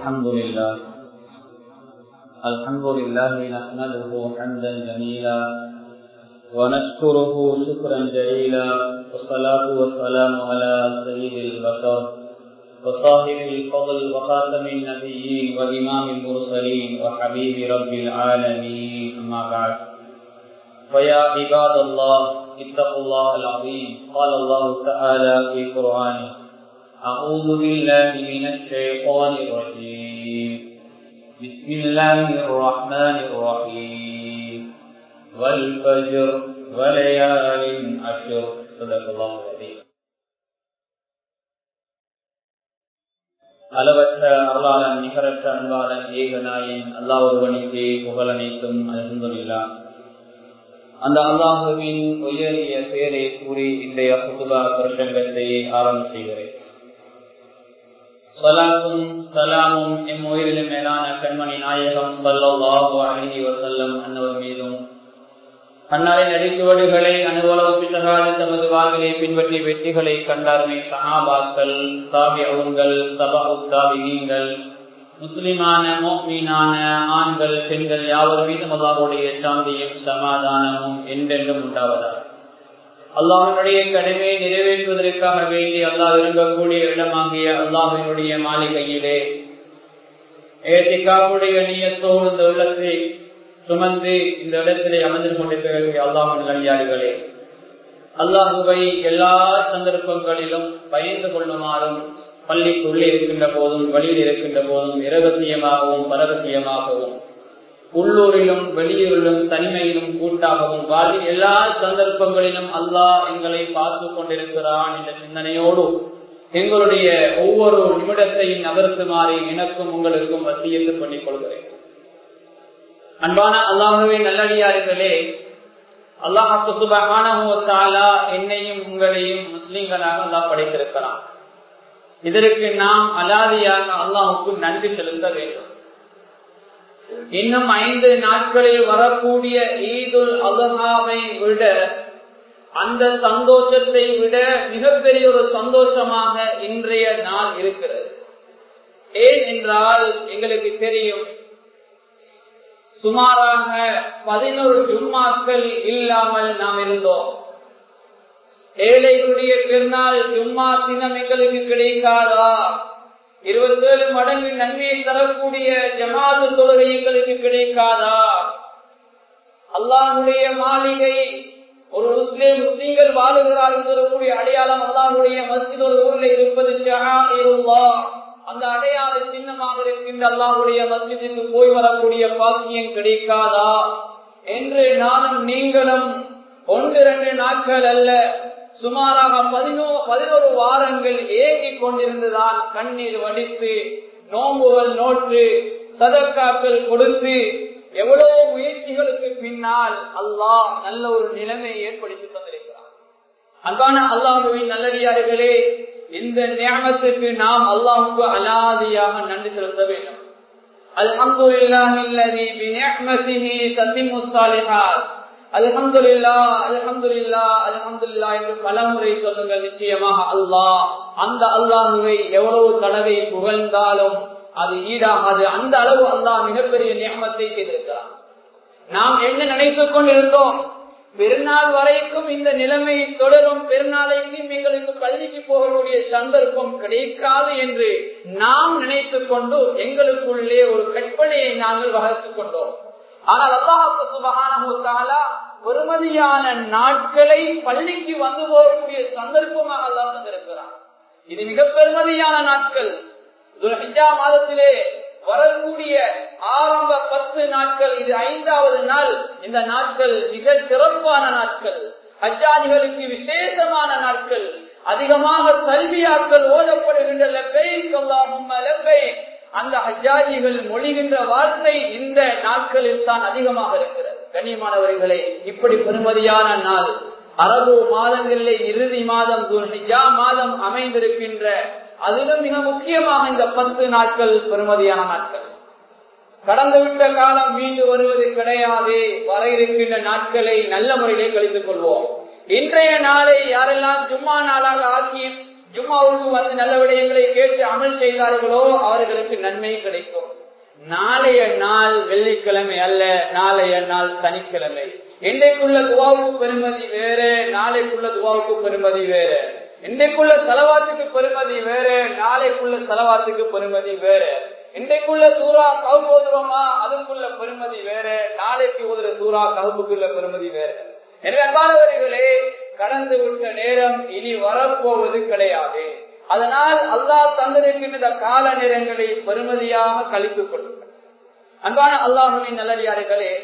الحمد لله الحمد لله نحمده حمدا جميلا ونشكره شكرا جليلا والصلاة والسلام على سيد البشر وصاحب الفضل وخاتم النبيين وإمام المرسلين وحبيب رب العالمين أما بعد فيا عباد الله اتقوا الله العظيم قال الله تعالى في قرآنه أعوذ بالله من الشيطان الرجيم بسم الله الرحمن الرحيم والفجر وليال عشر صدق الله العظيم அளவற்ற அருளாளன் நிகரற்ற அன்பாளன் ஏகநாயன் அல்லாஹ் ஒருவனுக்கு புகழனைத்தும் அலந்துள்ளா அந்த அல்லாஹுவின் உயரிய பெயரை கூறி இன்றைய புதுபா பிரசங்கத்தை ஆரம்பம் செய்கிறேன் சலாத்தும் சலாமும் எம் உயிரிலும் மேலான கண்மணி நாயகம் சல்லாஹு அழகி வசல்லம் அன்னவர் மீதும் அன்னாரின் அடிச்சுவடுகளை அனுபவம் பிசகாத தமது வாழ்விலை பின்பற்றி வெற்றிகளை கண்டார்மை சஹாபாக்கள் தாபியவுங்கள் சபா தாபியங்கள் முஸ்லிமான மோமீனான ஆண்கள் பெண்கள் யாவர் மீதும் அல்லாஹுடைய சாந்தியும் சமாதானமும் என்றென்றும் உண்டாவதாக அல்லாஹனுடைய கடமையை நிறைவேற்றுவதற்காக வேண்டி அல்லாஹ் விரும்பக்கூடிய இடமாகிய அல்லாஹினுடைய மாளிகையிலே ஏத்திகாவுடைய நீயத்தோடு இந்த உள்ளத்தை சுமந்து இந்த இடத்திலே அமர்ந்து கொண்டிருக்கக்கூடிய அல்லாஹின் நல்லியார்களே அல்லாஹுவை எல்லா சந்தர்ப்பங்களிலும் பயந்து கொள்ளுமாறும் பள்ளிக்குள்ளே இருக்கின்ற போதும் வழியில் இருக்கின்ற போதும் இரகசியமாகவும் பரகசியமாகவும் உள்ளூரிலும் வெளியூரிலும் தனிமையிலும் கூட்டாகவும் வாழ்வில் எல்லா சந்தர்ப்பங்களிலும் அல்லாஹ் எங்களை பார்த்து கொண்டிருக்கிறான் என்ற சிந்தனையோடு எங்களுடைய ஒவ்வொரு நிமிடத்தையும் நகர்த்துமாறி எனக்கும் உங்களுக்கும் வசியத்து பண்ணிக் கொள்கிறேன் அன்பான அல்லாஹுவே நல்லடியார்களே அல்லாஹாக்கு சுபகான என்னையும் உங்களையும் முஸ்லிம்களாக அல்லாஹ் படைத்திருக்கிறான் இதற்கு நாம் அலாதியாக அல்லாஹுக்கு நன்றி செலுத்த வேண்டும் இன்னும் ஐந்து நாட்களில் வரக்கூடிய ஈதுல் அல்ஹாவை விட அந்த சந்தோஷத்தை விட மிகப்பெரிய ஒரு சந்தோஷமாக இன்றைய நாள் இருக்கிறது ஏன் என்றால் எங்களுக்கு தெரியும் சுமாராக பதினோரு ஜும்மாக்கள் இல்லாமல் நாம் இருந்தோம் ஏழைகளுடைய பெருநாள் ஜும்மா தினம் எங்களுக்கு கிடைக்காதா இருபத்தி ஏழு மடங்கு நன்மையை தரக்கூடிய ஜமாது தொழுகை எங்களுக்கு கிடைக்காதா அல்லாஹுடைய மாளிகை ஒரு முஸ்லீம் முஸ்லீம்கள் வாழுகிறார் என்கிறக்கூடிய அடையாளம் அல்லாஹுடைய மஸ்ஜித் ஒரு ஊரில் இருப்பது அந்த அடையாள சின்னமாக இருக்கின்ற அல்லாஹுடைய மஸ்ஜிதுக்கு போய் வரக்கூடிய பாக்கியம் கிடைக்காதா என்று நானும் நீங்களும் ஒன்று இரண்டு நாட்கள் அல்ல சுமாராக பதினோ பதினோரு வாரங்கள் ஏங்கிக் கொண்டிருந்துதான் கண்ணீர் வடித்து நோம்புகள் நோற்று சதக்காக்கள் கொடுத்து எவ்வளவு முயற்சிகளுக்கு பின்னால் அல்லாஹ் நல்ல ஒரு நிலைமையை ஏற்படுத்தி தந்திருக்கிறார் அன்பான அல்லாஹுவின் நல்லடியார்களே இந்த நியமத்துக்கு நாம் அல்லாஹுக்கு அலாதியாக நன்றி செலுத்த வேண்டும் அல்ஹம்துலில்லாஹில்லதி பிநிஅமதிஹி தத்திம்மு ஸாலிஹாத் அல்ஹம்துலில்லா அல்ஹம்துலில்லா அல்ஹம்துலில்லா என்று பலமுறை சொல்லுங்கள் நிச்சயமாக அல்லாஹ் அந்த அல்லாஹுவை எவ்வளவு தடவை புகழ்ந்தாலும் அது ஈடாகாது அந்த அளவு அல்லாஹ் மிகப்பெரிய நியமத்தை செய்திருக்கிறார் நாம் என்ன நினைத்துக் கொண்டிருந்தோம் பெருநாள் வரைக்கும் இந்த நிலைமை தொடரும் பெருநாளைக்கும் எங்களுக்கு பள்ளிக்கு போகக்கூடிய சந்தர்ப்பம் கிடைக்காது என்று நாம் நினைத்துக் கொண்டு எங்களுக்குள்ளே ஒரு கற்பனையை நாங்கள் வளர்த்துக் கொண்டோம் ஆனால் அல்லாஹு சுபகான பெருமதியான நாட்களை பள்ளிக்கு வந்து போகக்கூடிய சந்தர்ப்பமாக அல்லாஹ் தந்திருக்கிறான் இது மிக பெருமதியான நாட்கள் மாதத்திலே வரக்கூடிய ஆரம்ப பத்து நாட்கள் இது ஐந்தாவது நாள் இந்த நாட்கள் மிக சிறப்பான நாட்கள் ஹஜ்ஜாதிகளுக்கு விசேஷமான நாட்கள் அதிகமாக கல்வியாக்கள் ஓதப்படுகின்ற அந்த ஹஜ்ஜாதிகள் மொழிகின்ற வார்த்தை இந்த நாட்களில் தான் அதிகமாக இருக்கிறது கண்ணியமானவர்களே இப்படி பெருமதியான நாள் அரபு மாதங்களிலே இறுதி மாதம் மாதம் அமைந்திருக்கின்ற அதிலும் மிக முக்கியமாக இந்த பத்து நாட்கள் பெருமதியான நாட்கள் கடந்து விட்ட காலம் மீண்டு வருவது கிடையாது வர இருக்கின்ற நாட்களை நல்ல முறையிலே கழித்துக் கொள்வோம் இன்றைய நாளை யாரெல்லாம் ஜும்மா நாளாக ஆக்கி ஜும்மாவுக்கு வந்து நல்ல விடயங்களை கேட்டு அமல் செய்தார்களோ அவர்களுக்கு நன்மை கிடைக்கும் நாளைய நாள் வெள்ளிக்கிழமை அல்ல நாளைய நாள் சனிக்கிழமை இன்றைக்குள்ள துவாவுக்கு பெருமதி வேறு நாளைக்குள்ள துவாவுக்கு பெருமதி வேறு இன்றைக்குள்ள செலவாத்துக்கு பெருமதி வேறு நாளைக்குள்ள செலவாத்துக்கு பெருமதி வேறு இன்றைக்குள்ள சூறா கவு ஓதுறோமா அதுக்குள்ள பெருமதி வேறு நாளைக்கு ஓதுற சூறா கவுப்புக்குள்ள பெருமதி வேறு எனவே அன்பானவர்களே கடந்து விட்ட நேரம் இனி வரப்போவது கிடையாது அதனால் அல்லாஹ் தந்திருக்கின்ற கால நேரங்களை பெருமதியாக கழித்துக் கொள்ளுங்கள் அன்பான அல்லாஹுவின் நல்லடியார்களே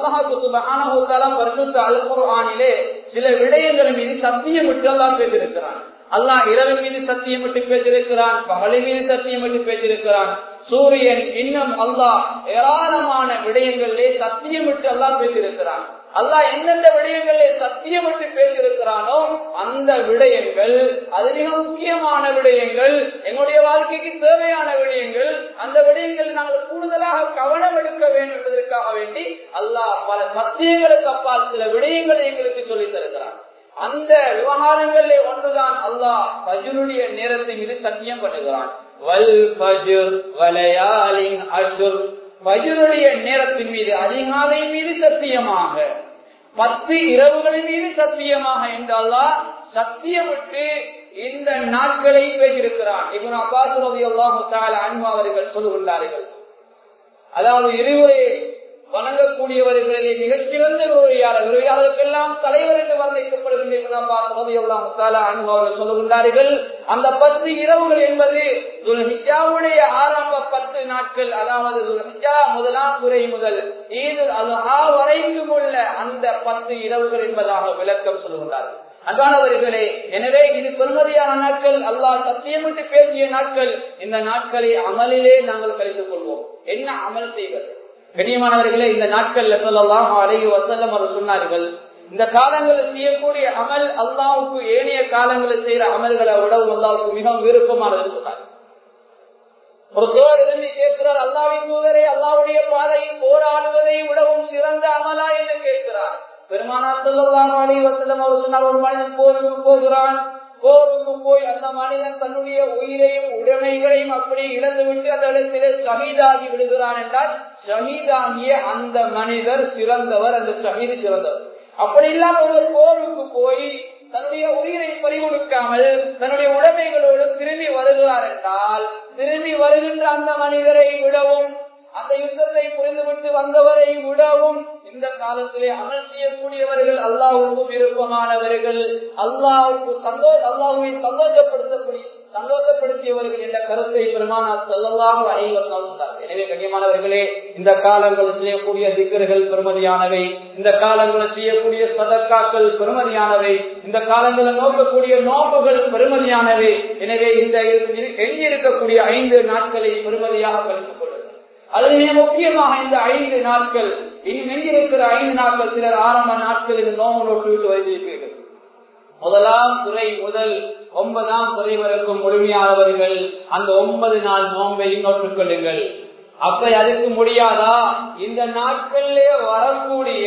அல்லாஹால பரிசுத்த அல்குர்ஆனிலே சில விடயங்கள் மீது சத்தியம் விட்டு அல்லாஹ் பேசியிருக்கிறான் அல்லாஹ் இரவு மீது சத்தியம் விட்டு பேசியிருக்கிறான் பகலை மீது சத்தியம் விட்டு பேசியிருக்கிறான் சூரியன் இன்னும் அல்லாஹ் ஏராளமான விடயங்களிலே சத்தியம் விட்டு அல்லாஹ் பேசியிருக்கிறான் அல்லாஹ் எந்தெந்த விடயங்களே சத்தியம் விட்டு பேசியிருக்கிறானோ அந்த விடயங்கள் அது மிக முக்கியமான விடயங்கள் எங்களுடைய வாழ்க்கைக்கு தேவையான விடயங்கள் அந்த விடயங்கள் நாங்கள் கூடுதலாக கவனம் எடுக்க வேண்டும் என்பதற்காக வேண்டி அல்லாஹ் பல சத்தியங்களுக்கு அப்பால் சில விடயங்களை எங்களுக்கு சொல்லித் தருகிறான் அந்த விவகாரங்களிலே ஒன்றுதான் அல்லாஹ் பஜருடைய நேரத்தை மீது சத்தியம் பண்ணுகிறான் வல் பஜுர் வலையாலின் அசுர் பஜருடைய நேரத்தின் மீது அதிகாலை மீது சத்தியமாக பத்து இரவுகளின் மீது சத்தியமாக என்றால்லா சத்தியமிட்டு இந்த நாட்களை பேசியிருக்கிறான் இவன் அப்பாஸ் ரவி அல்லாஹு அன்பு அவர்கள் சொல்லுகின்றார்கள் அதாவது இருவரை வணங்கக்கூடியவர்களிலே மிகச்சிறந்த விரோதியாளர் விரோதியாளருக்கெல்லாம் தலைவர் என்று வர்ணிக்கப்படுகின்ற அனுபவர்கள் சொல்லுகின்றார்கள் அந்த பத்து இரவுகள் என்பது துல்ஹிஜாவுடைய ஆரம்ப பத்து நாட்கள் அதாவது துல்ஹிஜா முதலாம் துறை முதல் ஈது அல்ஹா வரைக்கும் உள்ள அந்த பத்து இரவுகள் என்பதாக விளக்கம் சொல்லுகின்றார்கள் அன்பானவர்களே எனவே இது பெருமதியான நாட்கள் அல்லாஹ் சத்தியமிட்டு பேசிய நாட்கள் இந்த நாட்களை அமலிலே நாங்கள் கழித்துக் கொள்வோம் என்ன அமல் செய்வது கண்ணியமானவர்களே இந்த நாட்கள்ல சொல்லலாம் அழகி வசல்லம் அவர் சொன்னார்கள் இந்த காலங்களில் செய்யக்கூடிய அமல் அல்லாவுக்கு ஏனைய காலங்களில் செய்யற அமல்களை விடவும் அல்லாவுக்கு மிகவும் விருப்பமானது சொன்னார் ஒரு தோழர் இருந்து கேட்கிறார் அல்லாவின் தூதரை அல்லாவுடைய பாதையில் போராடுவதை விடவும் சிறந்த அமலா என்று கேட்கிறார் பெருமானார் சொல்லலாம் அலி வசல்லம் அவர் சொன்னார் ஒரு மனிதன் போருக்கு போகிறான் போருக்கு போய் அந்த மனிதன் தன்னுடைய உயிரையும் உடைமைகளையும் அப்படி இழந்துவிட்டு அந்த இடத்திலே ஷஹீதாகி விடுகிறான் என்றால் ஷஹீதாகிய அந்த மனிதர் சிறந்தவர் அந்த ஷஹீது சிறந்தவர் அப்படி இல்லாம ஒரு போருக்கு போய் தன்னுடைய உயிரை பறிகொடுக்காமல் தன்னுடைய உடைமைகளோடு திரும்பி வருகிறார் என்றால் திரும்பி வருகின்ற அந்த மனிதரை விடவும் அந்த யுத்தத்தை புரிந்துவிட்டு வந்தவரை விடவும் இந்த காலத்திலே அமல் செய்யக்கூடியவர்கள் அல்லாவுக்கும் விருப்பமானவர்கள் அல்லாவுக்கு சந்தோ அல்லாஹுவை சந்தோஷப்படுத்தக்கூடிய சந்தோஷப்படுத்தியவர்கள் என்ற கருத்தை பெருமானார் செல்லலாம் அனைவரும் எனவே கண்ணியமானவர்களே இந்த காலங்களில் செய்யக்கூடிய திக்கர்கள் பெருமதியானவை இந்த காலங்களில் செய்யக்கூடிய சதக்காக்கள் பெருமதியானவை இந்த காலங்களில் நோக்கக்கூடிய நோக்குகள் பெருமதியானவை எனவே இந்த எண்ணி இருக்கக்கூடிய ஐந்து நாட்களை பெருமதியாக கருத்துக் கொள்ளுங்கள் அதில் மிக முக்கியமாக இந்த ஐந்து நாட்கள் இனி மெஞ்சிருக்கிற ஐந்து நாட்கள் சிலர் ஆரம்ப நாட்களில் நோம்பு நோட்டு விட்டு வைத்திருப்பீர்கள் முதலாம் துறை முதல் ஒன்பதாம் துறை வரைக்கும் முழுமையானவர்கள் அந்த ஒன்பது நாள் நோன்பை நோட்டுக் கொள்ளுங்கள் அப்ப அதுக்கு முடியாதா இந்த நாட்களிலே வரக்கூடிய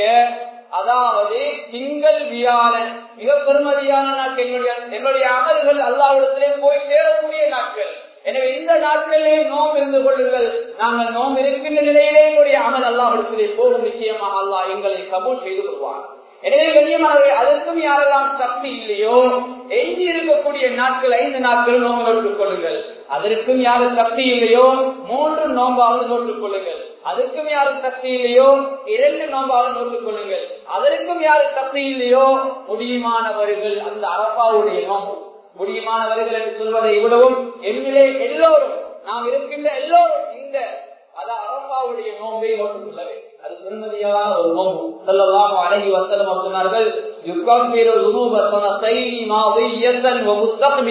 அதாவது திங்கள் வியாழன் மிக பெருமதியான நாட்கள் என்னுடைய என்னுடைய அமல்கள் அல்லாவிடத்திலே போய் சேரக்கூடிய நாட்கள் எனவே இந்த நாட்களிலே நோம் இருந்து கொள்ளுங்கள் நாங்கள் நோம் இருக்கின்ற நிலையிலே என்னுடைய அமல் அல்லாவிடத்திலே போகும் நிச்சயமாக அல்லாஹ் எங்களை கபூல் செய்து கொள்வார் எனவே கண்ணியமானவர்கள் அதற்கும் யாரெல்லாம் சக்தி இல்லையோ எஞ்சி இருக்கக்கூடிய நாட்கள் ஐந்து நாட்கள் நோம்பு நோட்டுக் கொள்ளுங்கள் அதற்கும் யாரும் சக்தி இல்லையோ மூன்று நோம்பாவது நோட்டுக் கொள்ளுங்கள் அதற்கும் யாரும் சக்தி இல்லையோ இரண்டு நோம்பாவது நோட்டுக் கொள்ளுங்கள் அதற்கும் யாரும் சக்தி இல்லையோ முடியுமானவர்கள் அந்த அரப்பாவுடைய நோம்பு முடியுமானவர்கள் என்று சொல்வதை விடவும் எம்மிலே எல்லோரும் நாம் இருக்கின்ற எல்லோரும் இந்த அது அரப்பாவுடைய நோம்பை நோட்டுக் கொள்ளவே அது பெருமதியான ஒரு நோம்பு சொல்லலாம் அழகி வசனம் சொன்னார்கள்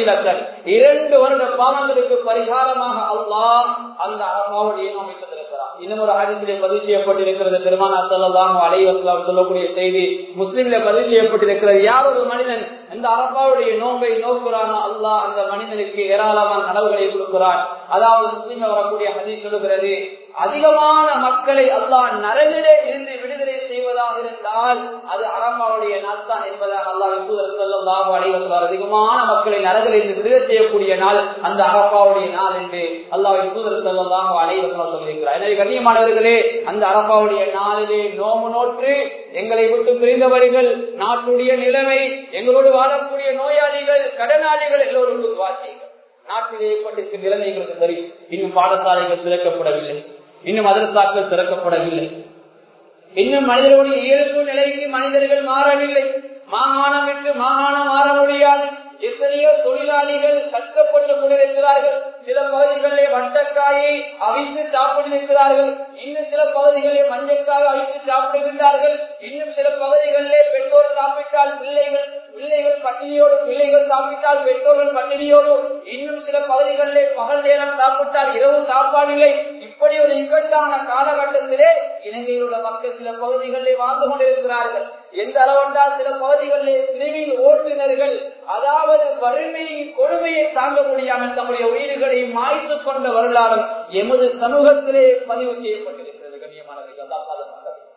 இரண்டு வருட பாவங்களுக்கு பரிகாரமாக அல்லாஹ் அந்த அரபாவுடைய நோம்பை தந்திருக்கிறார் இன்னும் ஒரு ஆதித்திலே பதிவு செய்யப்பட்டிருக்கிறது பெருமானா சொல்லலாம் அலைவசலாம் சொல்லக்கூடிய செய்தி முஸ்லிம்ல பதிவு செய்யப்பட்டிருக்கிறது யார் ஒரு மனிதன் இந்த அரபாவுடைய நோன்பை நோக்குறானோ அல்லாஹ் அந்த மனிதனுக்கு ஏராளமான நலவுகளை கொடுக்கிறான் அதாவது முஸ்லிம்ல வரக்கூடிய ஹதீஸ் சொல்லுகிறது அதிகமான மக்களை அல்லாஹ் நரகிலே இருந்து விடுதலை செய்வதாக இருந்தால் அது அரபாவுடைய நாள் தான் என்பதாக அல்லாஹ் சொல்லலாம் அலைவசலாம் அதிகமான மக்களை நரகில் இருந்து விடுதலை செய்யக்கூடிய நாள் அந்த அரபாவுடைய நாள் என்று அல்லாஹ் தூதர் சொல்லலாம் அலைவசலாம் சொல்லியிருக்கிறார் எனவே கண்ணியமானவர்களே அந்த அரபாவுடைய நாளிலே நோம்பு நோற்று எங்களை விட்டு பிரிந்தவர்கள் நாட்டுடைய நிலைமை எங்களோடு வாழக்கூடிய நோயாளிகள் கடனாளிகள் எல்லோரும் வாசிகள் நாட்டில் ஏற்பட்டிருக்கும் நிலைமை எங்களுக்கு தெரியும் இன்னும் பாடசாலைகள் திறக்கப்படவில்லை இன்னும் அதற்காக்கள் திறக்கப்படவில்லை இன்னும் மனிதர்களுடைய இயல்பு நிலைக்கு மனிதர்கள் மாறவில்லை மாகாணம் விட்டு மாகாணம் மாற முடியாது எத்தனையோ தொழிலாளிகள் கஷ்டப்பட்டு கொண்டிருக்கிறார்கள் சில பகுதிகளிலே வட்டக்காயை அவித்து சாப்பிட்டிருக்கிறார்கள் இன்னும் சில பகுதிகளிலே மஞ்சக்காய் அவித்து சாப்பிடுகின்றார்கள் இன்னும் சில பகுதிகளிலே பெற்றோர் சாப்பிட்டால் பிள்ளைகள் பிள்ளைகள் பட்டினியோடு பிள்ளைகள் சாப்பிட்டால் பெற்றோர்கள் பட்டினியோடு இன்னும் சில பகுதிகளிலே பகல் நேரம் சாப்பிட்டால் இரவு சாப்பாடில்லை இப்படி ஒரு இக்கட்டான காலகட்டத்திலே இலங்கையில் உள்ள மக்கள் சில பகுதிகளிலே வாழ்ந்து கொண்டிருக்கிறார்கள் எந்த அளவென்றால் சில பகுதிகளிலே சிறுவில் ஓட்டுநர்கள் அதாவது வறுமையின் கொடுமையை தாங்க முடியாமல் தம்முடைய உயிர்களை மாய்த்து கொண்ட வரலாறும் எமது சமூகத்திலே பதிவு செய்யப்பட்டிருக்கிறது கண்ணியமானவர்கள்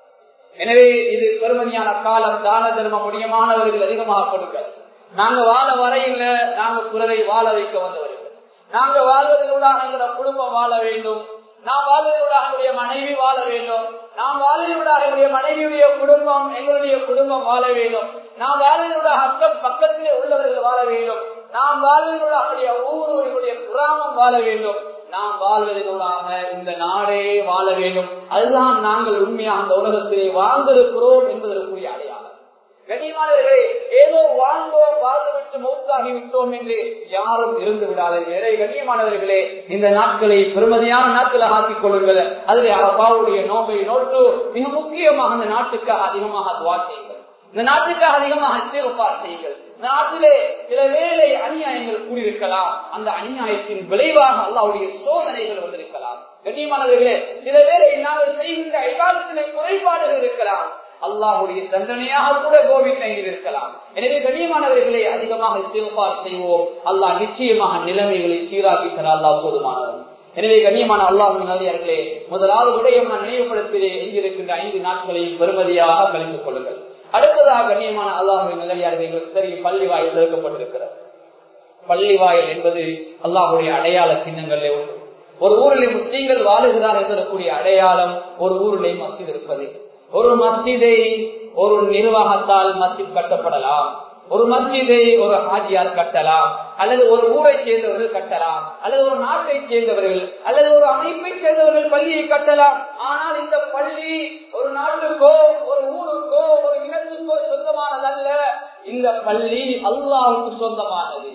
எனவே இது பெருமதியான காலம் தான தர்மம் முடியமானவர்கள் அதிகமாக கொடுக்க நாங்க வாழ வரையில நாங்க பிறரை வாழ வைக்க வந்தவர்கள் நாங்க வாழ்வதனூடாக எங்களோட குடும்பம் வாழ வேண்டும் நாம் வாழ்வதனூடாக எங்களுடைய மனைவி வாழ வேண்டும் நாம் வாழ்வதனூடாக எங்களுடைய மனைவியுடைய குடும்பம் எங்களுடைய குடும்பம் வாழ வேண்டும் நாம் வாழ்வதனூடாக அக்கம் பக்கத்திலே உள்ளவர்கள் வாழ வேண்டும் நாம் வாழ்வதனூடாக நம்முடைய ஊர் எங்களுடைய கிராமம் வாழ வேண்டும் நாம் வாழ்வதனூடாக இந்த நாடே வாழ வேண்டும் அதுதான் நாங்கள் உண்மையாக அந்த உலகத்திலே வாழ்ந்திருக்கிறோம் என்பதற்குரிய அடையாளம் கண்ணியமானவர்களே ஏதோ வாழ்ந்தோம் வாழ்ந்துவிட்டு மௌத்தாகி விட்டோம் என்று யாரும் இருந்து விடாதீர்கள் எனவே கண்ணியமானவர்களே இந்த நாட்களை பெருமதியான நாட்களாக ஆக்கிக் கொள்ளுங்கள் அதிலே அப்பாவுடைய நோம்பை நோட்டு மிக முக்கியமாக அந்த நாட்டுக்காக அதிகமாக துவா செய்யுங்கள் இந்த நாட்டுக்காக அதிகமாக இஸ்திகபார் செய்யுங்கள் நாட்டிலே சில வேலை அநியாயங்கள் கூடியிருக்கலாம் அந்த அநியாயத்தின் விளைவாக அல்லாவுடைய சோதனைகள் வந்திருக்கலாம் கண்ணியமானவர்களே சில வேலை நாங்கள் செய்கின்ற ஐகாலத்திலே குறைபாடுகள் இருக்கலாம் அல்லாஹுடைய தண்டனையாக கூட கோவிட் நைன்டீன் இருக்கலாம் எனவே கண்ணியமானவர்களே அதிகமாக சிறுபார் செய்வோம் அல்லாஹ் நிச்சயமாக நிலைமைகளை சீராக்கி தர அல்லாஹ் போதுமானவர் எனவே கண்ணியமான அல்லாஹ் நல்லே முதலாவது விடயம் நான் நினைவுபடுத்திலே எங்கிருக்கின்ற ஐந்து நாட்களையும் பெருமதியாக கழித்துக் கொள்ளுங்கள் அடுத்ததாக கண்ணியமான அல்லாஹுடைய நல்லடியார்கள் எங்களுக்கு தெரியும் பள்ளி வாயில் திறக்கப்பட்டிருக்கிறது பள்ளி வாயில் என்பது அல்லாஹுடைய அடையாள சின்னங்களே ஒன்று ஒரு ஊரிலே முஸ்லீம்கள் வாழுகிறார் என்பதற்குரிய அடையாளம் ஒரு ஊரிலே மசித் இருப்பது ஒரு மஸ்ஜிதை ஒரு நிர்வாகத்தால் மஸ்ஜித் கட்டப்படலாம் ஒரு மஸ்ஜிதை ஒரு ஹாஜியார் கட்டலாம் அல்லது ஒரு ஊரை சேர்ந்தவர்கள் கட்டலாம் அல்லது ஒரு நாட்டை சேர்ந்தவர்கள் அல்லது ஒரு அமைப்பை சேர்ந்தவர்கள் பள்ளியை கட்டலாம் ஆனால் இந்த பள்ளி ஒரு நாட்டுக்கோ ஒரு ஊருக்கோ ஒரு இனத்துக்கோ சொந்தமானதல்ல இந்த பள்ளி அல்லாவுக்கு சொந்தமானது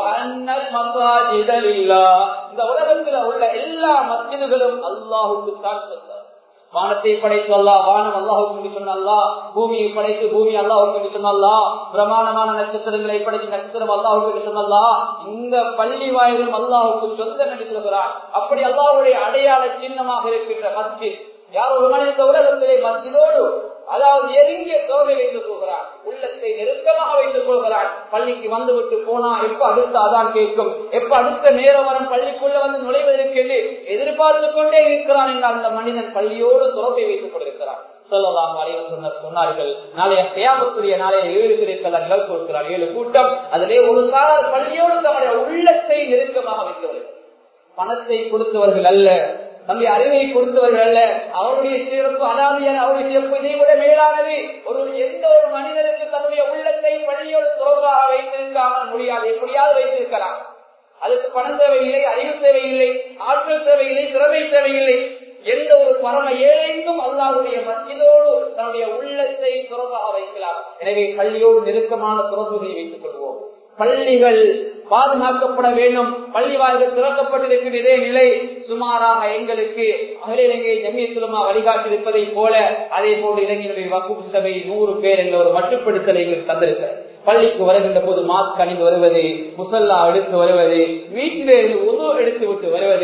இந்த உலகத்துல உள்ள எல்லா மஸ்ஜிதுகளும் அல்லாஹுக்கு தான் சொந்தம் வானத்தை படைத்து அல்லா வானம் அல்லாஹுக்கு சொன்னல்லா பூமியை படைத்து பூமி அல்லாஹுக்கு சொன்னல்லா பிரமாணமான நட்சத்திரங்களை படைத்து நட்சத்திரம் அல்லாஹுக்கு சொன்னல்லா இந்த பள்ளி வாயிலும் அல்லாஹுக்கு சொந்த நடித்திருக்கிறார் அப்படி அல்லாஹுடைய அடையாள சின்னமாக இருக்கின்ற மஸ்ஜித் யார் ஒரு மனித உலகத்திலே மஸ்ஜிதோடு அதாவது நெருங்கிய தோவை வைத்துக் கொள்கிறார் உள்ளத்தை நெருக்கமாக வைத்துக் கொள்கிறார் பள்ளிக்கு வந்து விட்டு போனா எப்ப அடுத்த அதான் கேட்கும் எப்ப அடுத்த நேரம் வரும் பள்ளிக்குள்ள வந்து நுழைவதற்கு என்று எதிர்பார்த்து கொண்டே இருக்கிறான் என்ற அந்த மனிதன் பள்ளியோடு துறப்பை வைத்துக் கொண்டிருக்கிறார் சொல்லலாம் சொன்னார் சொன்னார்கள் நாளைய தியாகத்துடைய நாளைய ஏழு கிடைக்கலாம் கொடுக்கிறார் ஏழு கூட்டம் அதிலே ஒரு சாரார் பள்ளியோடு தம்முடைய உள்ளத்தை நெருக்கமாக வைத்தவர்கள் பணத்தை கொடுத்தவர்கள் அல்ல தம்முடைய அறிவை கொடுத்தவர்கள் அல்ல அவருடைய சிறப்பு அதாவது அவருடைய சிறப்பு இதை விட மேலானது ஒரு எந்த ஒரு மனிதனுக்கு தன்னுடைய உள்ளத்தை பள்ளியோடு துறவாக வைத்திருக்காம முடியாது எப்படியாவது வைத்திருக்கலாம் அதுக்கு பணம் தேவையில்லை அறிவு தேவையில்லை ஆற்றல் தேவையில்லை திறமை தேவையில்லை எந்த ஒரு பரம ஏழைக்கும் அல்லாவுடைய மத்தியதோடு தன்னுடைய உள்ளத்தை துறவாக வைக்கலாம் எனவே பள்ளியோடு நெருக்கமான துறவுகளை வைத்துக் கொள்வோம் பள்ளிகள் பாதுகாக்கப்பட வேண்டும் பள்ளி வாய்கள் திறக்கப்பட்டிருக்கிற இதே நிலை சுமாராக எங்களுக்கு அகில இலங்கை ஜமியத்துலமா வழிகாட்டியிருப்பதை போல அதே போல இளைஞர்களுடைய வகுப்பு சபை நூறு பேர் என்ற ஒரு மட்டுப்படுத்தலை எங்களுக்கு தந்திருக்கிறது பள்ளிக்கு வருகின்ற போது மாஸ்க் அணிந்து வருவது முசல்லா எடுத்து வருவது வீட்டிலே உணவு எடுத்து விட்டு வருவது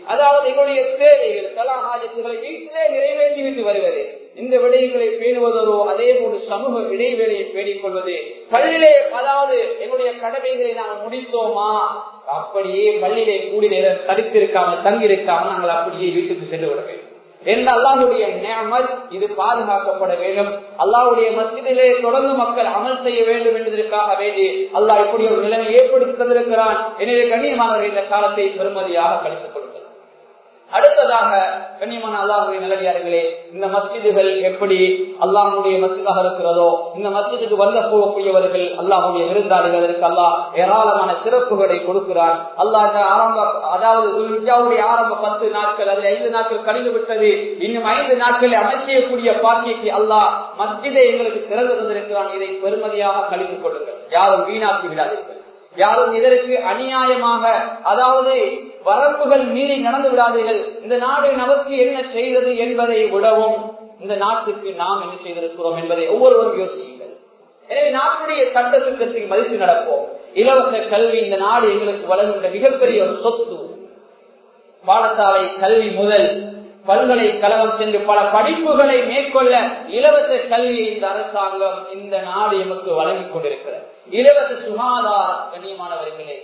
அதாவது எங்களுடைய தேவைகள் கலாகாஜத்துகளை வீட்டிலே நிறைவேற்றிவிட்டு வருவது இந்த விடயங்களை பேணுவதோ அதே போன்று சமூக இடைவேளையை பேணிக் கொள்வது பள்ளியிலே அதாவது எங்களுடைய கடமைகளை நாங்கள் முடித்தோமா அப்படியே பள்ளியிலே கூடி நேரம் தடுத்திருக்காமல் தங்கியிருக்காமல் நாங்கள் அப்படியே வீட்டுக்கு சென்று விட வேண்டும் என்று அல்லாஹுடைய நியமத் இது பாதுகாக்கப்பட வேண்டும் அல்லாஹுடைய மசிதிலே தொடர்ந்து மக்கள் அமல் செய்ய வேண்டும் என்பதற்காக வேண்டி அல்லாஹ் இப்படி ஒரு நிலைமை ஏற்படுத்தி தந்திருக்கிறான் எனவே கண்ணியமானவர்கள் இந்த காலத்தை பெருமதியாக கழித்துக் கொடுக்கிறார் அடுத்ததாக கண்ணியமான அல்லாஹுடைய நல்லடியார்களே இந்த மஸ்ஜிதுகள் எப்படி அல்லாஹுடைய மஸ்ஜிதாக இருக்கிறதோ இந்த மஸ்ஜிதுக்கு வந்த போகக்கூடியவர்கள் அல்லாஹுடைய விருந்தாளிகள் அதற்கு அல்லாஹ் ஏராளமான சிறப்புகளை கொடுக்கிறான் அல்லாஹ் ஆரம்ப அதாவது துல்ஹிஜாவுடைய ஆரம்ப பத்து நாட்கள் அதில் ஐந்து நாட்கள் கழிந்து விட்டது இன்னும் ஐந்து நாட்களை அமைச்சக்கூடிய பாக்கியத்தை அல்லாஹ் மஸ்ஜிதை எங்களுக்கு திறந்து தந்திருக்கிறான் இதை பெருமதியாக கழித்துக் கொள்ளுங்கள் யாரும் வீணாக்கி விடாதீர்கள் யாரும் இதற்கு அநியாயமாக அதாவது வரம்புகள் மீறி நடந்து விடாதீர்கள் இந்த நாடு நமக்கு என்ன செய்தது என்பதை விடவும் இந்த நாட்டுக்கு நாம் என்ன செய்திருக்கிறோம் என்பதை ஒவ்வொருவரும் யோசியுங்கள் எனவே நாட்டுடைய சட்டத்திட்டத்தை மதித்து நடப்போம் இலவச கல்வி இந்த நாடு எங்களுக்கு வழங்குகின்ற மிகப்பெரிய ஒரு சொத்து பாடசாலை கல்வி முதல் பல்கலைக்கழகம் சென்று பல படிப்புகளை மேற்கொள்ள இலவச கல்வியை இந்த அரசாங்கம் இந்த நாடு எமக்கு வழங்கிக் கொண்டிருக்கிறது இலவச சுகாதார கண்ணியமானவர்களே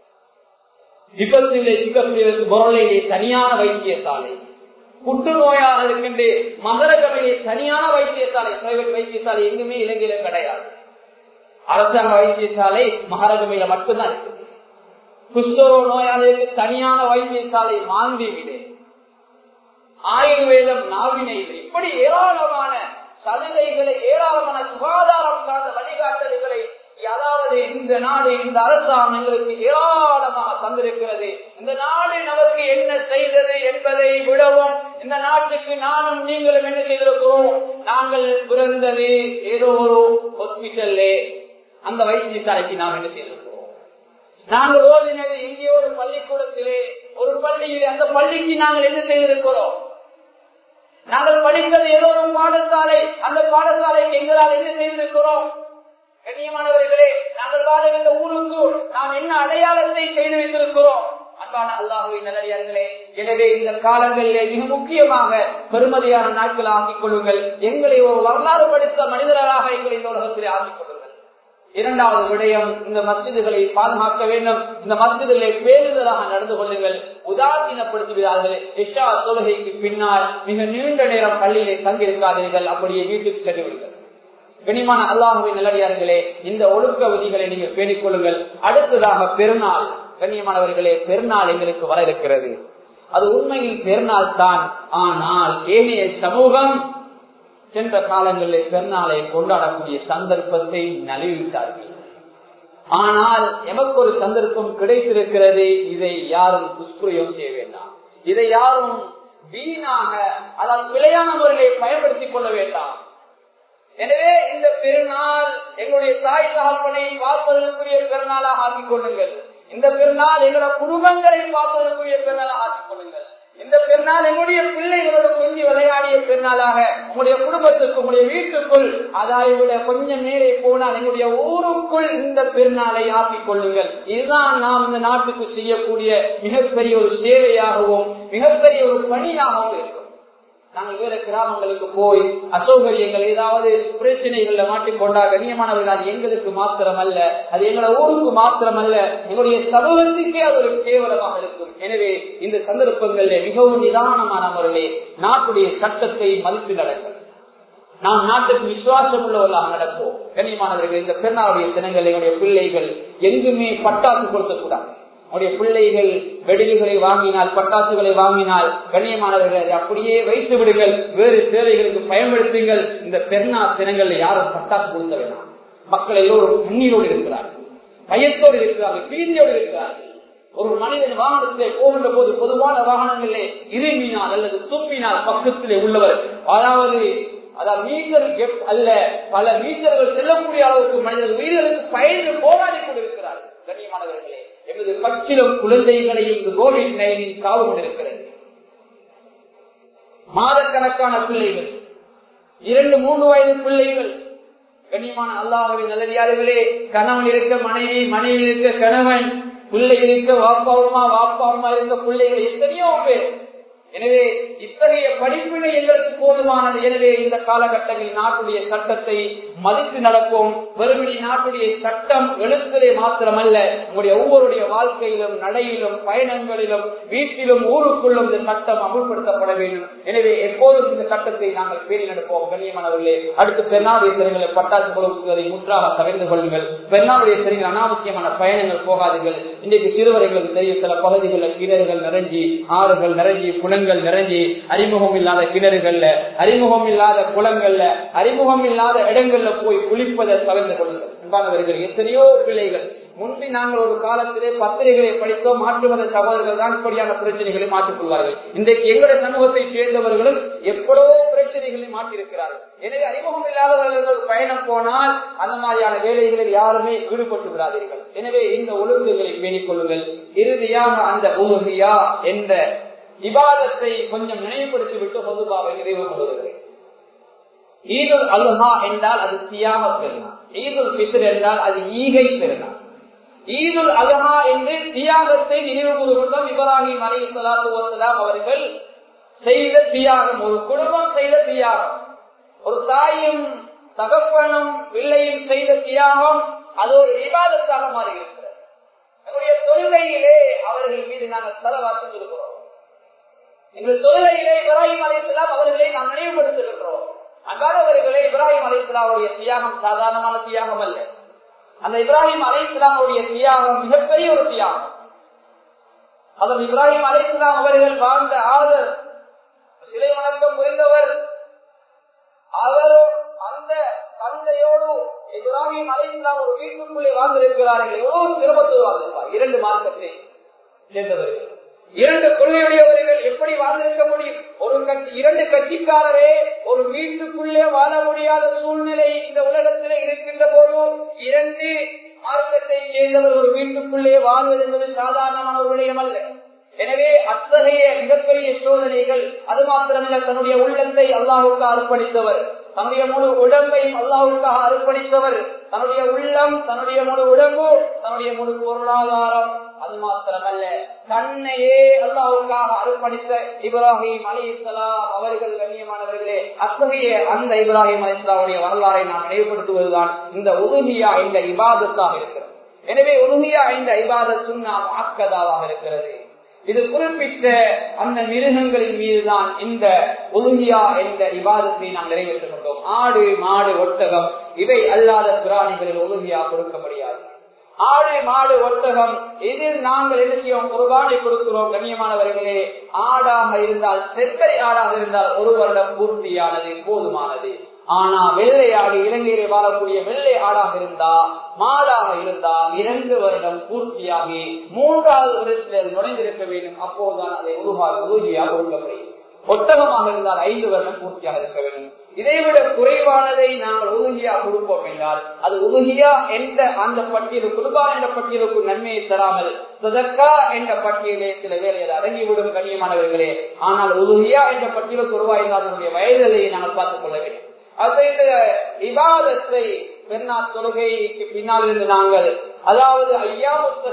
விபத்திலே சிக்கக்கூடியவருக்கு பொருளையிலே தனியான வைத்தியசாலை புற்றுநோயாக இருக்கின்ற மகரகமையிலே தனியான வைத்தியசாலை பிரைவேட் வைத்தியசாலை எங்குமே இலங்கையில கிடையாது அரசாங்க வைத்தியசாலை மகரகமையில மட்டும்தான் இருக்கு குஷ்டரோ நோயாளிக்கு தனியான வைத்தியசாலை மாந்திவிலே ஆயுர்வேதம் நாவினையில் இப்படி ஏராளமான சலுகைகளை ஏராளமான சுகாதாரம் சார்ந்த வழிகாட்டல்களை அதாவது இந்த நாடு இந்த அரசாங்கம் எங்களுக்கு ஏராளமாக தந்திருக்கிறது இந்த நாடு நமக்கு என்ன செய்தது என்பதை விடவும் இந்த நாட்டுக்கு நானும் நீங்களும் என்ன செய்திருக்கிறோம் நாங்கள் பிறந்தது ஏதோ ஒரு ஹாஸ்பிட்டல்ல அந்த வைத்தியசாலைக்கு நாம் என்ன செய்திருக்கிறோம் நாங்கள் ஓதினது எங்கேயோ ஒரு பள்ளிக்கூடத்திலே ஒரு பள்ளியிலே அந்த பள்ளிக்கு நாங்கள் என்ன செய்திருக்கிறோம் நாங்கள் படித்தது ஏதோ ஒரு பாடசாலை அந்த பாடசாலைக்கு எங்களால் என்ன செய்திருக்கிறோம் கண்ணியமானவர்களே நாங்கள் வாழ்கின்ற ஊருக்கு நாம் என்ன அடையாளத்தை செய்து வைத்திருக்கிறோம் அன்பான அல்லாஹுவின் நல்லடியார்களே எனவே இந்த காலங்களிலே மிக முக்கியமாக பெருமதியான நாட்கள் ஆக்கிக் கொள்ளுங்கள் எங்களை ஒரு வரலாறு படித்த மனிதர்களாக எங்களை இந்த உலகத்திலே ஆக்கிக் கொள்ளுங்கள் இரண்டாவது விடயம் இந்த மசிதுகளை பாதுகாக்க வேண்டும் இந்த மசிதுகளை பேருதலாக நடந்து கொள்ளுங்கள் உதாசீனப்படுத்துகிறார்கள் இஷா தொழுகைக்கு பின்னால் மிக நீண்ட நேரம் பள்ளியிலே தங்கியிருக்காதீர்கள் அப்படியே வீட்டுக்கு சென்று விடுங்கள் கனிமான அல்லாஹுவின் நல்லடியார்களே இந்த ஒழுக்க விதிகளை நீங்கள் பேணிக் கொள்ளுங்கள் அடுத்ததாக பெருநாள் கண்ணியமானவர்களே பெருநாள் எங்களுக்கு வர இருக்கிறது அது உண்மையில் பெருநாள் தான் ஆனால் ஏனைய சமூகம் சென்ற காலங்களில் பெருநாளை கொண்டாடக்கூடிய சந்தர்ப்பத்தை நழுவிட்டார்கள் ஆனால் எமக்கு ஒரு சந்தர்ப்பம் கிடைத்திருக்கிறது இதை யாரும் துஷ்பிரயோகம் செய்ய வேண்டாம் இதை யாரும் வீணாக அதாவது பிழையான முறையை பயன்படுத்திக் கொள்ள வேண்டாம் எனவே இந்த பெருநாள் எங்களுடைய தாய் தகப்பனை பார்ப்பதற்குரிய பெருநாளாக ஆக்கிக் கொள்ளுங்கள் இந்த பெருநாள் எங்களோட குடும்பங்களை பார்ப்பதற்குரிய பெருநாளாக ஆக்கிக் கொள்ளுங்கள் இந்த பெருநாள் எங்களுடைய பிள்ளைகளோட கொஞ்சம் விளையாடிய பெருநாளாக உங்களுடைய குடும்பத்துக்கு உங்களுடைய வீட்டுக்குள் அதை விட கொஞ்சம் மேலே போனால் எங்களுடைய ஊருக்குள் இந்த பெருநாளை ஆக்கிக் கொள்ளுங்கள் இதுதான் நாம் இந்த நாட்டுக்கு செய்யக்கூடிய மிகப்பெரிய ஒரு சேவையாகவும் மிகப்பெரிய ஒரு பணியாகவும் இருக்கும் நாங்கள் வேற கிராமங்களுக்கு போய் அசௌகரியங்கள் ஏதாவது பிரச்சனைகள்ல மாட்டிக்கொண்டா கண்ணியமானவர்கள் அது எங்களுக்கு மாத்திரம் அல்ல அது எங்களோட ஊருக்கு மாத்திரம் அல்ல எங்களுடைய சமூகத்துக்கே அது ஒரு கேவலமாக இருக்கும் எனவே இந்த சந்தர்ப்பங்களில் மிகவும் நிதானமான முறையிலே நாட்டுடைய சட்டத்தை மதித்து நடக்கும் நாம் நாட்டுக்கு விசுவாசம் உள்ளவர்களாக நடப்போம் கண்ணியமானவர்கள் இந்த பெருநாளுடைய தினங்கள் எங்களுடைய பிள்ளைகள் எங்குமே பட்டாசு கொடுக்கக்கூடாது உடைய பிள்ளைகள் வெடிவுகளை வாங்கினால் பட்டாசுகளை வாங்கினால் கண்ணியமானவர்கள் அதை அப்படியே வைத்து விடுங்கள் வேறு தேவைகளுக்கு பயன்படுத்துங்கள் இந்த பெருநா தினங்கள்ல யாரும் பட்டாசு கொடுக்க வேணாம் மக்கள் எல்லோரும் கண்ணீரோடு இருக்கிறார்கள் பயத்தோடு இருக்கிறார்கள் பீதியோடு இருக்கிறார்கள் ஒரு மனிதன் வாகனத்திலே போகின்ற போது பொதுவான வாகனங்களிலே இருமினால் அல்லது தும்பினால் பக்கத்திலே உள்ளவர் அதாவது அதாவது மீட்டர் கெப் அல்ல பல மீட்டர்கள் செல்லக்கூடிய அளவுக்கு மனிதர்கள் உயிர்களுக்கு பயந்து போராடி கொண்டிருக்கிறார்கள் கண்ணியமானவர்களே எமது பச்சிலும் குழந்தைகளையும் இந்த கோவிட் நைன்டீன் காவு கொண்டிருக்கிறது மாதக்கணக்கான பிள்ளைகள் இரண்டு மூன்று வயது பிள்ளைகள் கண்ணியமான அல்லாஹுவின் நல்லடியார்களே கணவன் இருக்க மனைவி மனைவி இருக்க கணவன் பிள்ளை இருக்க வாப்பாவுமா வாப்பாவுமா இருந்த பிள்ளைகள் எத்தனையோ பேர் எனவே இத்தகைய படிப்பினை எங்களுக்கு போதுமானது எனவே இந்த காலகட்டங்களில் நாட்டுடைய சட்டத்தை மதித்து நடப்போம் வெறுமனி நாட்டுடைய சட்டம் எழுத்துலே மாத்திரமல்ல உங்களுடைய ஒவ்வொருடைய வாழ்க்கையிலும் நடையிலும் பயணங்களிலும் வீட்டிலும் ஊருக்குள்ளும் இந்த சட்டம் அமுல்படுத்தப்பட வேண்டும் எனவே எப்போதும் இந்த சட்டத்தை நாங்கள் பேணி நடப்போம் கண்ணியமானவர்களே அடுத்து பெண்ணாவுடைய சிறைகளை பட்டாசு கொடுப்பதை முற்றாக தவிர்த்து கொள்ளுங்கள் பெண்ணாவுடைய சிறைகள் அனாவசியமான பயணங்கள் போகாதீர்கள் இன்றைக்கு சிறுவர்களுக்கு தெரியும் சில பகுதிகளில் கிணறுகள் நிறைஞ்சி ஆறுகள் நிறைஞ்சி குளங்கள் நிறைஞ்சி அறிமுகம் இல்லாத கிணறுகள்ல அறிமுகம் இல்லாத குளங்கள்ல அறிமுகம் இல்லாத இடங்கள்ல போய் குளிப்பதை தவிர்த்து கொள்ளுங்கள் அன்பானவர்கள் எத்தனையோ பிள்ளைகள் முன்பு நாங்கள் ஒரு காலத்திலே பத்திரிகைகளை படித்தோம் மாற்றுவத சகோதரர்கள் தான் இப்படியான பிரச்சனைகளை மாற்றிக் கொள்வார்கள் இன்றைக்கு எங்களுடைய சமூகத்தை சேர்ந்தவர்களும் எப்படோ பிரச்சனைகளை மாற்றிருக்கிறார்கள் எனவே அறிமுகம் இல்லாதவர்கள் பயணம் போனால் அந்த மாதிரியான வேலைகளில் யாருமே ஈடுபட்டு விடாதீர்கள் எனவே இந்த ஒழுங்குகளை பேணிக் கொள்ளுங்கள் இறுதியாக அந்த உலகியா என்ற விவாதத்தை கொஞ்சம் நினைவுபடுத்தி விட்டு பொதுவாக நிறைவு கொள்கிறேன் ஈதுல் அல்ஹா என்றால் அது தியாக பெருநாள் ஈதுல் பித்ர் என்றால் அது ஈகை பெருநாள் ஈதுல் அல்ஹா என்று தியாகத்தை நினைவு கூறுகின்றோம் இப்ராஹிம் அலி சலாத்து வசலாம் அவர்கள் செய்த தியாகம் ஒரு குடும்பம் செய்த தியாகம் ஒரு தாயும் தகப்பனும் பிள்ளையும் செய்த தியாகம் அது ஒரு விவாதத்தாக மாறியிருக்கிறது நம்முடைய தொழுகையிலே அவர்கள் மீது நாங்கள் செலவாக்கி இருக்கிறோம் எங்கள் தொழுகையிலே இப்ராஹிம் அலிஸ்லாம் அவர்களை நாம் நினைவுபடுத்துகின்றோம் அன்பானவர்களே இப்ராஹிம் அலிஸ்லாமுடைய தியாகம் சாதாரணமான தியாகம் அல்ல அந்த இப்ராஹிம் அலிஸ்லாமுடைய தியாகம் மிகப்பெரிய ஒரு தியாகம் அதன் இப்ராஹிம் அலிஸ்லாம் அவர்கள் வாழ்ந்த ஆதர் சிலை வணக்கம் புரிந்தவர் அவர் அந்த தந்தையோடு இப்ராஹிம் அலிஸ்லாம் ஒரு வீட்டுக்குள்ளே வாழ்ந்திருக்கிறார்கள் எவ்வளவு சிரமத்தில் வாழ்ந்திருப்பார் இரண்டு மார்க்கத்தை சேர்ந்தவர்கள் இரண்டு கொள்கையுடையவர்கள் எப்படி வாழ்ந்திருக்க முடியும் ஒரு கட்சி இரண்டு கட்சிக்காரரே ஒரு வீட்டுக்குள்ளே வாழ முடியாத சூழ்நிலை இந்த உலகத்திலே இருக்கின்ற போது இரண்டு மார்க்கத்தை சேர்ந்தவர் ஒரு வீட்டுக்குள்ளே வாழ்வது என்பது சாதாரணமான ஒரு விடயம் அல்ல எனவே அத்தகைய மிகப்பெரிய சோதனைகள் அது மாத்திரமல்ல தன்னுடைய உள்ளத்தை அல்லாஹுக்கு அர்ப்பணித்தவர் தன்னுடைய முழு உடம்பையும் அல்லாஹுக்காக அர்ப்பணித்தவர் தன்னுடைய உள்ளம் தன்னுடைய முழு உடம்பு தன்னுடைய முழு பொருளாதாரம் அது மாத்திரமல்ல தன்னையே அல்லாஹுக்காக அர்ப்பணித்த இப்ராஹிம் அலி இஸ்லாம் அவர்கள் கண்ணியமானவர்களே அத்தகைய அந்த இப்ராஹிம் அலி இஸ்லாமுடைய வரலாறை நாம் நினைவுபடுத்துவதுதான் இந்த உதுகியா இந்த இபாதத்தாக இருக்கிறது எனவே உதுகியா இந்த இபாதத்தும் நாம் ஆக்கதாவாக இருக்கிறது இது குறிப்பிட்ட அந்த மிருகங்களின் மீதுதான் இந்த ஒழுங்கியா என்ற விவாதத்தை நாம் நிறைவேற்றிக் கொண்டோம் ஆடு மாடு ஒட்டகம் இவை அல்லாத பிராணிகளில் ஒழுங்கியா கொடுக்க முடியாது ஆடு மாடு ஒட்டகம் இதில் நாங்கள் என்ன செய்வோம் குர்பானை கொடுக்கிறோம் கண்ணியமானவர்களே ஆடாக இருந்தால் செப்பரை ஆடாக இருந்தால் ஒரு வருடம் பூர்த்தியானது போதுமானது ஆனா வெள்ளை ஆடு இலங்கையிலே வாழக்கூடிய வெள்ளை ஆடாக இருந்தா மாடாக இருந்தா இரண்டு வருடம் பூர்த்தியாகி மூன்றாவது வருடத்தில் நுழைந்திருக்க வேண்டும் அப்போதுதான் அதை உருவாக உறுதியாக கொடுக்க முடியும் ஒட்டகமாக இருந்தால் ஐந்து வருடம் பூர்த்தியாக இருக்க வேண்டும் இதைவிட குறைவானதை நாங்கள் உறுதியாக கொடுப்போம் என்றால் அது உறுதியா என்ற அந்த பட்டியல் குருபா என்ற பட்டியலுக்கு நன்மையை தராமல் சதக்கா என்ற பட்டியலே சில வேலைகள் அடங்கிவிடும் கண்ணியமானவர்களே ஆனால் உறுதியா என்ற பட்டியலுக்கு உருவாயிருந்தால் வயதிலேயே நாங்கள் பார்த்துக் கொள்ள வேண்டும் அந்த விவாதத்தை பெண்ணா தொழுகைக்கு பின்னால் இருந்து நாங்கள் அதாவது ஐயா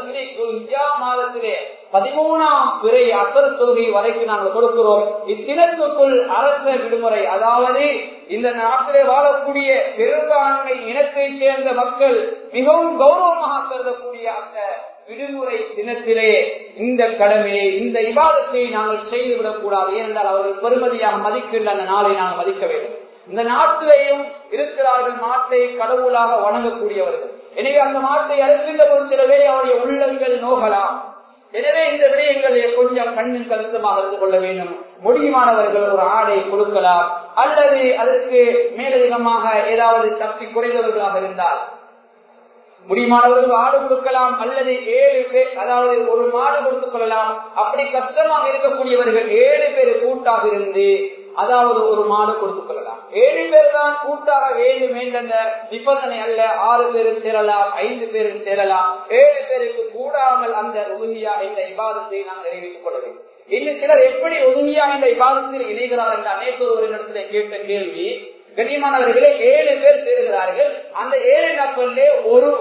மாதத்திலே பதிமூணாம் பிறை அசர் தொழுகை வரைக்கும் நாங்கள் கொடுக்கிறோம் இத்தினத்துக்குள் அரச விடுமுறை அதாவது இந்த நாட்டிலே வாழக்கூடிய பெரும்பான்மை இனத்தை சேர்ந்த மக்கள் மிகவும் கௌரவமாக கருதக்கூடிய அந்த விடுமுறை தினத்திலே இந்த கடமையை இந்த விவாதத்தை நாங்கள் செய்துவிடக் கூடாது ஏனென்றால் அவர்கள் பெருமதியாக மதிக்கின்ற அந்த நாளை நாங்கள் மதிக்க வேண்டும் இந்த நாட்டிலேயும் இருக்கிறார்கள் மாட்டை கடவுளாக வணங்கக்கூடியவர்கள் எனவே அந்த மாட்டை அறுக்கின்ற ஒரு சில வேலை அவருடைய உள்ளங்கள் நோகலாம் எனவே இந்த விடயங்களை கொஞ்சம் கண்ணின் கருத்தமாக இருந்து கொள்ள வேண்டும் முடியுமானவர்கள் ஒரு ஆடை கொடுக்கலாம் அல்லது அதற்கு மேலதிகமாக ஏதாவது சக்தி குறைந்தவர்களாக இருந்தால் முடியுமானவர்கள் ஆடு கொடுக்கலாம் அல்லது ஏழு பேர் அதாவது ஒரு மாடு கொடுத்துக் கொள்ளலாம் அப்படி கஷ்டமாக இருக்கக்கூடியவர்கள் ஏழு பேர் கூட்டாக இருந்து அதாவது ஒரு மாடு கொடுத்துக் கொள்ளலாம் ஏழு பேர் தான் கூட்டாக வேண்டும் என்ற நிபந்தனை அல்ல ஆறு பேரும் சேரலாம் ஐந்து பேரும் சேரலாம் ஏழு பேருக்கு கூடாமல் அந்த உதவியா என்ற விவாதத்தை நாம் நிறைவேற்றிக் கொள்ள வேண்டும் இன்னும் சிலர் எப்படி உதவியா என்ற விவாதத்தில் இணைகிறார் என்ற அனைத்து ஒருவரிடத்திலே கேட்ட கேள்வி கண்ணியமானவர்களே ஏழு பேர் சேருகிறார்கள் அந்த ஏழு நபரிலே ஒருவர்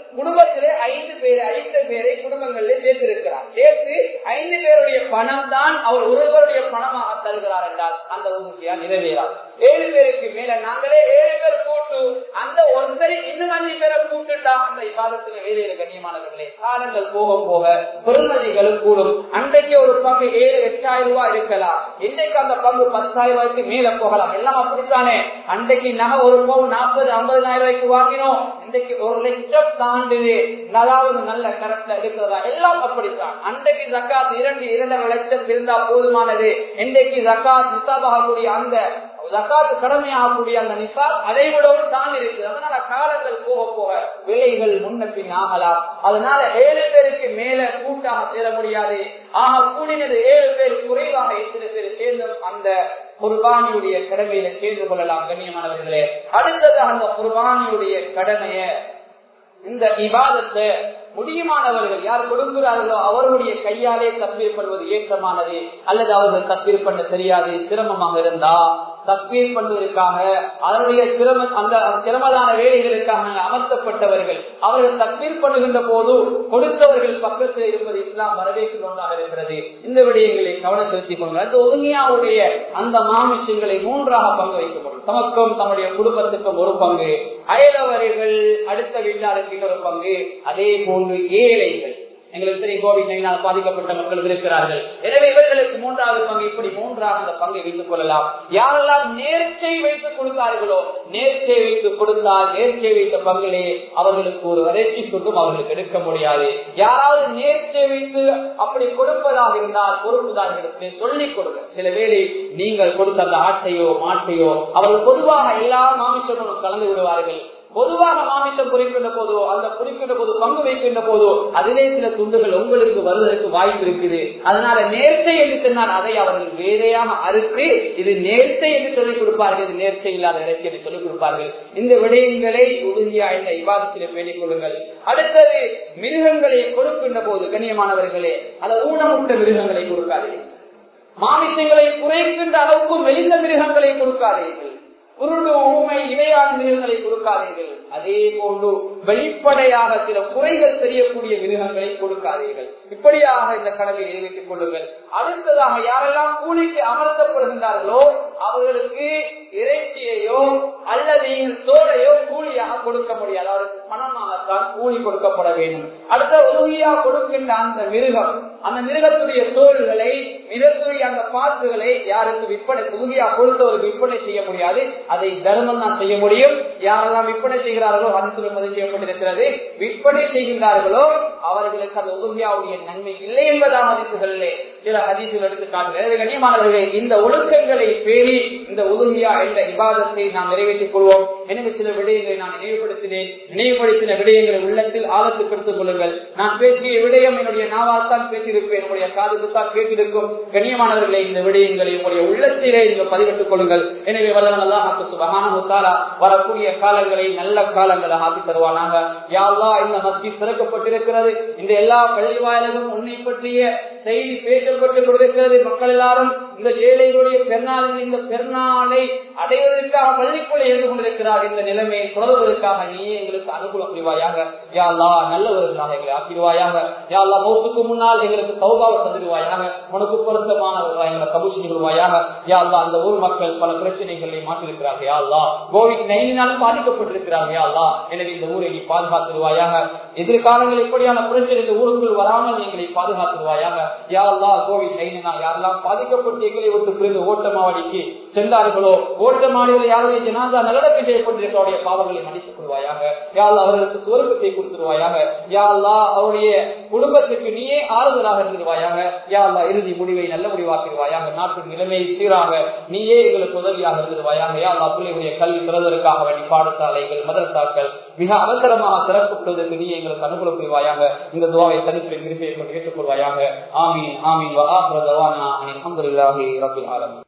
குடும்பத்திலே ஐந்து பேர் ஐந்து பேரை குடும்பங்களிலே சேர்த்திருக்கிறார் சேர்த்து ஐந்து பேருடைய பணம் தான் அவர் ஒருவருடைய பணமாக தருகிறார் என்றால் அந்த உதவியா நிறைவேறாது ஏழு பேருக்கு மேல நாங்களே ஏழு பேர் கூட்டு அந்த ஒருத்தரை இன்னும் அஞ்சு பேரை கூட்டுட்டா அந்த விவாதத்துல வேலையில கண்ணியமானவர்களே காலங்கள் போக போக பெருமதிகளும் கூடும் அன்றைக்கு ஒரு பங்கு ஏழு எட்டாயிரம் ரூபாய் இருக்கலாம் இன்றைக்கு அந்த பங்கு பத்தாயிரம் ரூபாய்க்கு மேல போகலாம் எல்லாம் அப்படித்தானே அன்றைக்கு நகை ஒரு பவுன் நாற்பது ஐம்பதாயிரம் ரூபாய்க்கு வாங்கினோம் இன்றைக்கு ஒரு லட்சம் தாண்டுது அதாவது நல்ல கரெக்டா இருக்கிறதா எல்லாம் அப்படித்தான் அன்றைக்கு ஜக்காத் இரண்டு இரண்டரை லட்சம் இருந்தா போதுமானது இன்றைக்கு ஜக்காத் நிசாபாகக்கூடிய அந்த ஜக்காத்து கடமையாகக்கூடிய அந்த நிசாப் அதை விடவும் தான் இருக்குது அதனால காலங்கள் போக போக விலைகள் முன்ன பின் ஆகலாம் அதனால ஏழு பேருக்கு மேல கூட்டாக சேர முடியாது ஆக கூடினது ஏழு பேர் குறைவாக எத்தனை பேர் சேர்ந்தும் அந்த குர்பானியுடைய கடமையில சேர்ந்து கொள்ளலாம் கண்ணியமானவர்களே அடுத்தது அந்த குர்பானியுடைய கடமைய இந்த இபாதத்தை முடியுமானவர்கள் யார் கொடுக்கிறார்களோ அவர்களுடைய கையாலே தஸ்பீர் பண்ணுவது ஏற்றமானது அல்லது அவர்கள் தஸ்பீர் பண்ண தெரியாது சிரமமாக இருந்தா தஸ்பீர் பண்ணுவதற்காக அதனுடைய சிரம அந்த சிரமதான வேலைகளுக்காக அமர்த்தப்பட்டவர்கள் அவர்கள் தஸ்பீர் பண்ணுகின்ற போது கொடுத்தவர்கள் பக்கத்தில் இருப்பது இஸ்லாம் வரவேற்கும் ஒன்றாக இருக்கிறது இந்த விடயங்களை கவனம் செலுத்திக் கொள்ளுங்கள் அந்த ஒதுங்கியாவுடைய அந்த மாமிஷங்களை மூன்றாக பங்கு வைக்கப்படும் தமக்கும் தம்முடைய குடும்பத்துக்கும் ஒரு பங்கு அயலவர்கள் அடுத்த வீட்டாருக்கு இன்னொரு பங்கு அதே போன்று ஏழைகள் எங்களுக்கு தெரியும் கோவிட் நைனால் பாதிக்கப்பட்ட மக்கள் இருக்கிறார்கள் எனவே இவர்களுக்கு மூன்றாவது பங்கு இப்படி மூன்றாக அந்த பங்கை வைத்துக் கொள்ளலாம் யாரெல்லாம் நேர்ச்சை வைத்து கொடுத்தார்களோ நேர்ச்சை வைத்து கொடுத்தால் நேர்ச்சை வைத்த பங்கிலே அவர்களுக்கு ஒரு வறட்சி கொண்டும் அவர்களுக்கு எடுக்க முடியாது யாராவது நேர்ச்சை வைத்து அப்படி கொடுப்பதாக இருந்தால் பொறுப்புதாரிகளுக்கு சொல்லிக் கொடுங்க சில வேளை நீங்கள் கொடுத்த அந்த ஆட்டையோ மாட்டையோ அவர்கள் பொதுவாக எல்லா மாமிசங்களும் கலந்து விடுவார்கள் பொதுவாக மாமிசம் குறிக்கின்ற போதோ அந்த குறிக்கின்ற போது பங்கு வைக்கின்ற போதோ அதிலே சில துண்டுகள் உங்களுக்கு வருவதற்கு வாய்ப்பு இருக்குது அதனால நேர்த்தை என்று சொன்னால் அதை அவர்கள் வேறையாக அறுத்து இது நேர்த்தை என்று சொல்லிக் கொடுப்பார்கள் இது நேர்த்தை இல்லாத இறைச்சி என்று சொல்லிக் கொடுப்பார்கள் இந்த விடயங்களை உறுதியா இந்த விவாதத்திலே பேணிக் கொள்ளுங்கள் அடுத்தது மிருகங்களை கொடுக்கின்ற போது கண்ணியமானவர்களே அந்த ஊனமுட்ட மிருகங்களை கொடுக்காதீர்கள் மாமிசங்களை குறைக்கின்ற அளவுக்கு மெலிந்த மிருகங்களை கொடுக்காதீர்கள் குருடு ஊமை இணையான மிருகங்களை கொடுக்காதீர்கள் அதே போன்று வெளிப்படையாக சில குறைகள் தெரியக்கூடிய மிருகங்களை கொடுக்காதீர்கள் இப்படியாக இந்த கடமை நிறைவேற்றிக் கொள்ளுங்கள் அடுத்ததாக யாரெல்லாம் கூலிக்கு அமர்த்தப்படுகின்றார்களோ அவர்களுக்கு இறைச்சியையோ அல்லது தோலையோ கூலியாக கொடுக்க முடியாது அவருக்கு பணமாகத்தான் கூலி கொடுக்கப்பட வேண்டும் அடுத்த உறுதியாக கொடுக்கின்ற அந்த மிருகம் அந்த மிருகத்துடைய தோள்களை மிருகத்துடைய அந்த பாட்டுகளை யாருக்கு விற்பனை உறுதியாக கொடுத்து ஒரு விற்பனை செய்ய முடியாது அதை தர்மம் தான் செய்ய முடியும் யாரெல்லாம் விற்பனை செய்கிறார்களோ அது சொல்லுவது செய்யப்பட்டிருக்கிறது விற்பனை செய்கின்றார்களோ அவர்களுக்கு அந்த உறுதியாவுடைய நன்மை இல்லை என்பதாக மதிப்புகளிலே சில ஹதீசுகள் எடுத்து காட்டுகிறது கண்ணியமானவர்களே இந்த ஒழுக்கங்களை பேணி இந்த உறுதியா என்ற இபாதத்தை நாம் நிறைவேற்றிக் கொள்வோம் எனவே சில விடயங்களை நான் நினைவுபடுத்தினேன் நினைவுபடுத்தின விடயங்களை உள்ளத்தில் ஆழத்துப்படுத்திக் கொள்ளுங்கள் நான் பேசிய விடயம் என்னுடைய நாவால் தான் பேசியிருப்பேன் என்னுடைய காதுக்கு தான் கேட்டிருக்கும் கண்ணியமானவர்களை இந்த விடயங்களை உங்களுடைய உள்ளத்திலே நீங்கள் பதிவிட்டுக் கொள்ளுங்கள் எனவே வல்லவன் அல்லாஹ் சுபகான வரக்கூடிய காலங்களை நல்ல காலங்களாக ஆக்கி தருவானாக யாழ்லா இந்த மஸ்ஜித் திறக்கப்பட்டிருக்கிறது இந்த எல்லா பள்ளி வாயிலும் உன்னை பற்றிய செய்தி பேசப்பட்டுக் கொண்டிருக்கிறது மக்கள் எல்லாரும் இந்த ஏழைகளுடைய பெருநாள் இந்த பெருநாளை அடைவதற்காக பள்ளிக்குள்ளே இருந்து கொண்டிருக்கிறார் இந்த நிலைமையை தொடர்வதற்காக நீயே எங்களுக்கு அனுகூலம் புரிவாயாக யாழ்லா நல்லவர்களாக எங்களை ஆக்கிடுவாயாக யாழ்லா மௌத்துக்கு முன்னால் எங்களுக்கு சௌபாவை தந்துடுவாயாக உனக்கு பொருத்தமானவர்களாக எங்களை கபூசி கொள்வாயாக யாழ்லா அந்த ஊர் மக்கள் பல பிரச்சனைகளை மாற்றிருக்கிறார்கள் யாழ்லா கோவிட் நைனினாலும் பாதிக்கப்பட்டிருக்கிறார்கள் யாழ்லா எனவே இந்த ஊரை நீ பாதுகாத்துருவாயாக எதிர்காலங்கள் எப்படியான பிரச்சனை இந்த ஊருக்குள் வராமல் எங்களை பாதுகாத்துருவாயாக யாழ்லா கோவிட் நைனினால் யாரெல்லாம் பாதிக்கப்பட்டு எங்களை விட்டு பிரிந்து ஓட்டமாவடிக்கு சென்றார்களோ ஓட்டமாடிகள் யாருடைய ஜனாதா நல்லடக்கம் செய்யப்பட்டிருக்கிறவருடைய பாவங்களை மன்னித்துக் கொள்வாயாக யாழ் அவர்களுக்கு சுவர்க்கத்தை கொடுத்துருவாயாக யாழ்லா அவருடைய குடும்பத்துக்கு நீயே ஆறுதலாக இருந்துருவாயாக யாழ்லா இறுதி முடிவை நல்ல முடிவாக்கிடுவாயாக நாட்டின் நிலைமை சீராக நீயே எங்களுக்கு உதவியாக இருந்துருவாயாக யாழ்லா பிள்ளைகளுடைய கல்வி திறந்ததற்காக வேண்டி பாடசாலைகள் மதரசாக்கள் மிக அவசரமாக திறக்கப்படுவதற்கு நீ எங்களுக்கு அனுகூலம் புரிவாயாக இந்த துவாவை தனிப்பின் விருப்பை கொண்டு ஏற்றுக்கொள்வாயாக ஆமீன் ஆமீன் வா ஆஹ்ர தவானா அனில் அல்ஹம்துலில்லாஹி ரப்பில் ஆலமீன்